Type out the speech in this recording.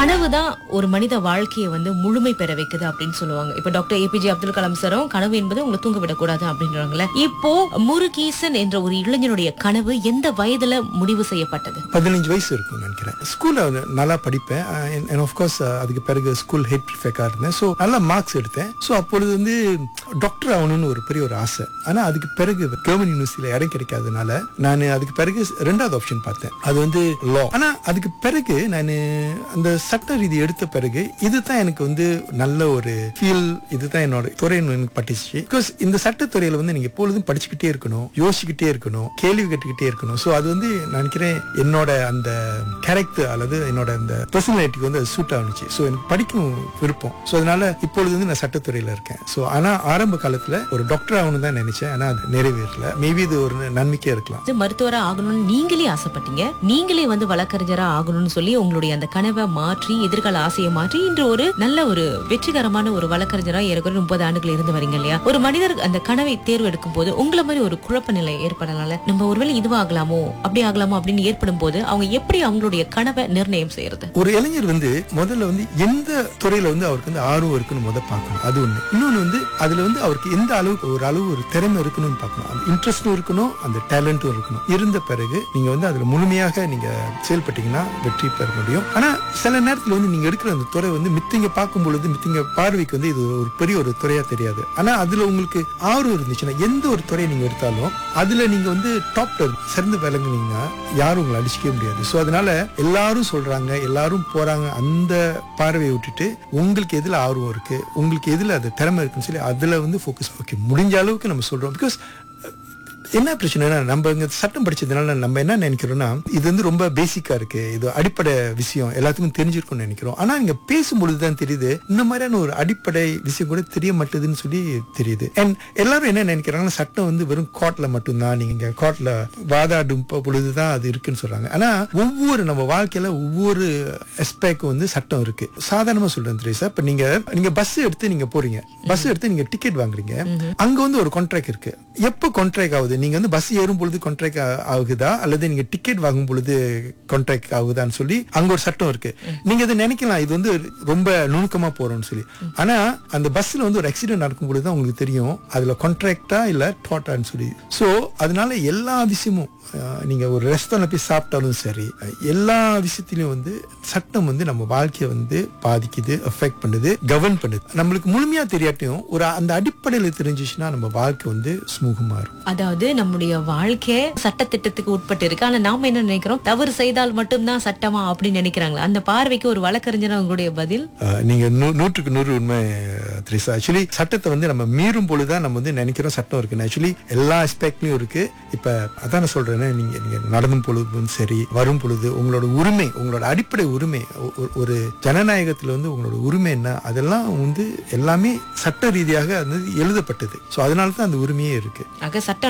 கனவு தான் ஒரு மனித வாழ்க்கையை வந்து முழுமை பெற வைக்குது அப்படின்னு சொல்லுவாங்க இப்ப டாக்டர் ஏபிஜே அப்துல் கலாம் சாரும் கனவு என்பது உங்களை தூங்க விடக்கூடாது அப்படின்றாங்கல்ல இப்போ முருகேசன் என்ற ஒரு இளைஞனுடைய கனவு எந்த வயதுல முடிவு செய்யப்பட்டது பதினஞ்சு வயசு இருக்கும் நினைக்கிறேன் ஸ்கூல்ல நல்லா படிப்பேன் அண்ட் ஆஃப்கோர்ஸ் அதுக்கு பிறகு ஸ்கூல் ஹெட் ப்ரிஃபெக்டாக இருந்தேன் ஸோ நல்லா மார்க்ஸ் எடுத்தேன் ஸோ அப்பொழுது வந்து டாக்டர் ஆகணும்னு ஒரு பெரிய ஒரு ஆசை ஆனால் அதுக்கு பிறகு கவர்மெண்ட் யூனிவர்சிட்டியில் இடம் கிடைக்காதனால நான் அதுக்கு பிறகு ரெண்டாவது ஆப்ஷன் பார்த்தேன் அது வந்து லா ஆனால் அதுக்கு பிறகு நான் அந்த சட்ட ரீதி எடுத்த பிறகு இதுதான் எனக்கு வந்து நல்ல ஒரு ஃபீல் இதுதான் என்னோட துறைன்னு எனக்கு பட்டுச்சு பிகாஸ் இந்த சட்டத்துறையில வந்து நீங்க எப்பொழுதும் படிச்சுக்கிட்டே இருக்கணும் யோசிச்சுக்கிட்டே இருக்கணும் கேள்வி கேட்டுக்கிட்டே இருக்கணும் ஸோ அது வந்து நான் நினைக்கிறேன் என்னோட அந்த கேரக்டர் அல்லது என்னோட அந்த பர்சனாலிட்டிக்கு வந்து அது சூட் ஆனிச்சு ஸோ எனக்கு படிக்கும் விருப்பம் ஸோ அதனால இப்பொழுது வந்து நான் சட்டத்துறையில இருக்கேன் ஸோ ஆனா ஆரம்ப காலத்துல ஒரு டாக்டர் ஆகணும் தான் நினைச்சேன் ஆனா அது நிறைவேறல மேபி இது ஒரு நன்மைக்கே இருக்கலாம் இது மருத்துவரா ஆகணும்னு நீங்களே ஆசைப்பட்டீங்க நீங்களே வந்து வழக்கறிஞரா ஆகணும்னு சொல்லி உங்களுடைய அந்த கனவை மாற்றி எதிர்கால ஆசையை மாற்றி இன்று ஒரு நல்ல ஒரு வெற்றிகரமான ஒரு வழக்கறிஞரா ஏறக்குறைய முப்பது ஆண்டுகள் இருந்து வரீங்க இல்லையா ஒரு மனிதர் அந்த கனவை தேர்வு எடுக்கும் போது உங்களை மாதிரி ஒரு குழப்ப நிலை ஏற்படனால நம்ம ஒருவேளை இதுவா ஆகலாமோ அப்படி ஆகலாமோ அப்படின்னு ஏற்படும் போது அவங்க எப்படி அவங்களுடைய கனவை நிர்ணயம் செய்யறது ஒரு இளைஞர் வந்து முதல்ல வந்து எந்த துறையில வந்து அவருக்கு வந்து ஆர்வம் இருக்குன்னு முத பார்க்கணும் அது ஒண்ணு இன்னொன்னு வந்து அதுல வந்து அவருக்கு எந்த அளவுக்கு ஒரு அளவு ஒரு திறமை இருக்கணும்னு பார்க்கணும் அந்த இன்ட்ரெஸ்டும் இருக்கணும் அந்த டேலண்ட்டும் இருக்கணும் இருந்த பிறகு நீங்க வந்து அதுல முழுமையாக நீங்க செயல்பட்டீங்கன்னா வெற்றி பெற முடியும் ஆனா சில நேரத்துல வந்து நீங்க எடுக்கிற அந்த துறை வந்து மித்திங்க பார்க்கும் பொழுது மித்திங்க பார்வைக்கு வந்து இது ஒரு பெரிய ஒரு துறையா தெரியாது ஆனா அதுல உங்களுக்கு ஆர்வம் இருந்துச்சுன்னா எந்த ஒரு துறையை நீங்க எடுத்தாலும் அதுல நீங்க வந்து டாப் சிறந்து விளங்குனீங்கன்னா யாரும் உங்களை அடிச்சுக்கவே முடியாது ஸோ அதனால எல்லாரும் சொல்றாங்க எல்லாரும் போறாங்க அந்த பார்வையை விட்டுட்டு உங்களுக்கு எதுல ஆர்வம் இருக்கு உங்களுக்கு எதுல அது திறமை இருக்குன்னு சொல்லி அதுல வந்து ஃபோக்கஸ் ஓகே முடிஞ்ச அளவுக்கு நம்ம சொல்றோம் பிகாஸ் என்ன பிரச்சனைனா நம்ம இங்க சட்டம் படிச்சதுனால நம்ம என்ன நினைக்கிறோம்னா இது வந்து ரொம்ப பேசிக்கா இருக்கு இது அடிப்படை விஷயம் எல்லாத்துக்கும் தெரிஞ்சிருக்கும்னு நினைக்கிறோம் ஆனா நீங்க பேசும்பொழுது தான் தெரியுது இந்த மாதிரியான ஒரு அடிப்படை விஷயம் கூட தெரிய மாட்டேதுன்னு சொல்லி தெரியுது அண்ட் எல்லாரும் என்ன நினைக்கிறாங்கன்னா சட்டம் வந்து வெறும் கோர்ட்ல மட்டும்தான் நீங்க கோர்ட்ல வாதாடும் பொ- பொழுதுதான் அது இருக்குன்னு சொல்றாங்க ஆனா ஒவ்வொரு நம்ம வாழ்க்கையில ஒவ்வொரு எஸ்பெக்டும் வந்து சட்டம் இருக்கு சாதாரணமா சொல்றேன் தெரியுசா இப்ப நீங்க நீங்க பஸ் எடுத்து நீங்க போறீங்க பஸ் எடுத்து நீங்க டிக்கெட் வாங்குறீங்க அங்க வந்து ஒரு கான்ட்ராக்ட் இருக்கு எப்போ கான்ட்ராக்ட் ஆகுது நீங்க வந்து பஸ் ஏறும் பொழுது கான்ட்ராக்ட் ஆகுதா அல்லது நீங்க டிக்கெட் வாங்கும் பொழுது கான்ட்ராக்ட் ஆகுதான்னு சொல்லி அங்க ஒரு சட்டம் இருக்கு நீங்க இதை நினைக்கலாம் இது வந்து ரொம்ப நுணுக்கமா போறோம்னு சொல்லி ஆனா அந்த பஸ்ல வந்து ஒரு ஆக்சிடென்ட் நடக்கும் பொழுது தான் உங்களுக்கு தெரியும் அதுல கான்ட்ராக்டா இல்ல டாட்டான்னு சொல்லி சோ அதனால எல்லா விஷயமும் அஹ், நீங்க ஒரு ரெஸ்டாரண்ட் போய் சாப்பிட்டாலும் சரி அஹ், எல்லா விஷயத்திலயும் வந்து சட்டம் வந்து நம்ம வாழ்க்கையை வந்து பாதிக்குது அஃபெக்ட் பண்ணுது கவர்ன் பண்ணுது நம்மளுக்கு முழுமையா தெரியாட்டியும் ஒரு அந்த அடிப்படையில தெரிஞ்சிச்சுன்னா நம்ம வாழ்க்கை வந்து ஸ்மூகமா இருக்கும் அதாவது நம்முடைய வாழ்க்கை சட்டத்திட்டத்துக்கு உட்பட்டு இருக்கு ஆனா நாம என்ன நினைக்கிறோம் தவறு செய்தால் மட்டும்தான் சட்டமா அப்படின்னு நினைக்கிறாங்களா அந்த பார்வைக்கு ஒரு வழக்கறிஞர் உங்களுடைய பதில் அஹ், நீங்க நூ- நூற்றுக்கு நூறு உண்மை த்ரிசா ஆக்சுவலி சட்டத்தை வந்து நம்ம மீறும் பொழுதுதான் நம்ம வந்து நினைக்கிறோம் சட்டம் இருக்குன்னு ஆக்சுவலி எல்லா ஆஸ்பெக்ட்லயும் இருக்கு இப்ப அதான் நான் சொல்றேன் நீங்க நீங்க நடந்தும் பொழுதும் சரி வரும் பொழுது உங்களோட உரிமை உங்களோட அடிப்படை உரிமை ஒ- ஒ- ஒரு ஜனநாயகத்துல வந்து உங்களோட உரிமை என்ன அதெல்லாம் வந்து எல்லாமே சட்ட ரீதியாக அது எழுதப்பட்டது சோ அதனால தான் அந்த உரிமையே இருக்கு ஆக சட்டம்